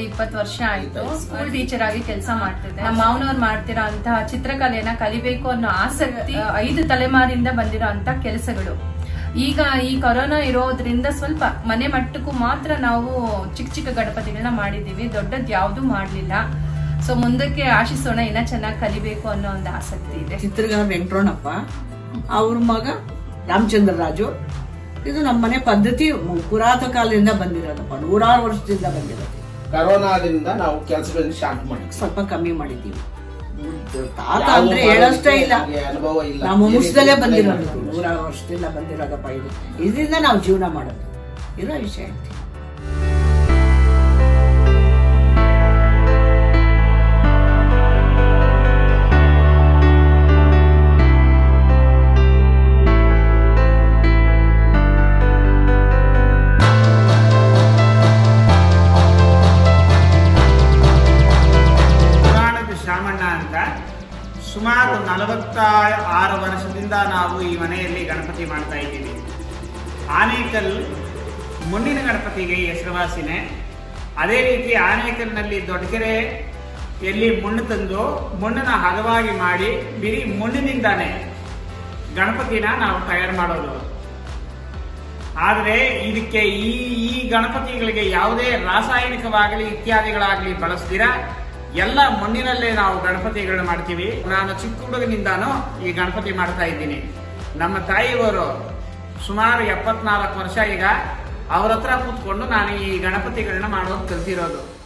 ಇಪ್ಪತ್ತು ವರ್ಷ ಆಯ್ತು ಸ್ಕೂಲ್ ಟೀಚರ್ ಆಗಿ ಕೆಲಸ ಮಾಡ್ತಿದ್ದೆ ನಮ್ಮ ಮಾವನವ್ರು ಮಾಡ್ತಿರೋ ಅಂತಹ ಚಿತ್ರಕಲೆನ ಕಲಿಬೇಕು ಅನ್ನೋ ಆಸಕ್ತಿ ಆ, ಐದು ತಲೆಮಾರಿಂದ ಬಂದಿರೋ ಅಂತ ಕೆಲಸಗಳು ಈಗ ಈ ಕೊರೋನಾ ಇರೋದ್ರಿಂದ ಸ್ವಲ್ಪ ಮನೆ ಮಟ್ಟಕ್ಕೂ ಮಾತ್ರ ನಾವು ಚಿಕ್ಕ ಚಿಕ್ಕ ಗಣಪತಿಗಳನ್ನ ಮಾಡಿದೀವಿ ದೊಡ್ಡದ್ ಯಾವ್ದು ಮಾಡ್ಲಿಲ್ಲ ಸೊ ಮುಂದಕ್ಕೆ ಆಶಿಸೋಣ ಇನ್ನ ಚೆನ್ನಾಗಿ ಕಲಿಬೇಕು ಅನ್ನೋ ಒಂದು ಆಸಕ್ತಿ ಇದೆ ಚಿತ್ರಗಾರ ವೆಂಕಟರಮಣಪ್ಪ ಅವ್ರ ಮಗ ರಾಮಚಂದ್ರ ರಾಜು ಇದು ನಮ್ಮ ಮನೆ ಪದ್ಧತಿ ಪುರಾತ ಕಾಲದಿಂದ ಬಂದಿರೋದಪ್ಪ ನೂರಾರು ವರ್ಷದಿಂದ ಬಂದಿರೋದು ಕರೋನಾದಿಂದ ನಾವು ಕೆಲಸಗಳನ್ನ ಶಾಂತ ಮಾಡಿದ್ವಿ ಸ್ವಲ್ಪ ಕಮ್ಮಿ ಮಾಡಿದ್ದೀವಿ ತಾತ ಯಾವ ಅಂದ್ರೆ ಹೇಳಷ್ಟೇ ಇಲ್ಲ ನಮ್ಗೆ ಅನುಭವ ಇಲ್ಲ ನಮ್ಮ ವಂಶದಲ್ಲೇ ಏನಿದೆ ಬಂದಿರೋದು ಗೊತ್ತಿಲ್ಲ. ನೂರಾರು ವರ್ಷದಿಂದ ಬಂದಿರೋದಪ್ಪ ಇದು ಇದರಿಂದ ನಾವು ಜೀವನ ಮಾಡೋದು ಇರೋ ವಿಷಯ ಐತಿ ಪುರಾಣದ ಶಾಮಣ್ಣ ಅಂತ ಸುಮಾರು ನಲವತ್ತ ಆರು ವರ್ಷದಿಂದ ನಾವು ಈ ಮನೆಯಲ್ಲಿ ಗಣಪತಿ ಮಾಡ್ತಾ ಇದ್ದೀವಿ ಆನೇಕಲ್ ಮಣ್ಣಿನ ಗಣಪತಿಗೆ ಹೆಸರುವಾಸಿನೇ ಅದೇ ರೀತಿ ಆನೇಕಲ್ನಲ್ಲಿ ದೊಡ್ಡಕೆರೆ ಎಲ್ಲಿ ಮಣ್ಣು ತಂದು ಮಣ್ಣನ್ನ ಹದವಾಗಿ ಮಾಡಿ ಬಿರಿ ಮಣ್ಣಿನಿಂದಾನೆ ಗಣಪತಿನ ನಾವು ತಯಾರು ಮಾಡೋದು ಆದರೆ ಇದಕ್ಕೆ ಈ ಈ ಗಣಪತಿಗಳಿಗೆ ಯಾವುದೇ ರಾಸಾಯನಿಕವಾಗಲಿ ಇತ್ಯಾದಿಗಳಾಗಲಿ ಬಳಸ್ದಿರ ಎಲ್ಲ ಮಣ್ಣಿನಲ್ಲೇ ನಾವು ಗಣಪತಿಗಳನ್ನ ಮಾಡ್ತೀವಿ ನಾನು ಚಿಕ್ಕ ಹುಡುಗನಿಂದಾನು ಈ ಗಣಪತಿ ಮಾಡ್ತಾ ಇದ್ದೀನಿ ನಮ್ಮ ತಾಯಿಯವರು ಸುಮಾರು ಎಪ್ಪತ್ನಾಲ್ಕು ವರ್ಷ ಈಗ ಅವ್ರ ಹತ್ರ ಕೂತ್ಕೊಂಡು ನಾನು ಈ ಗಣಪತಿಗಳನ್ನ ಮಾಡೋದು ಕಲ್ತಿರೋದು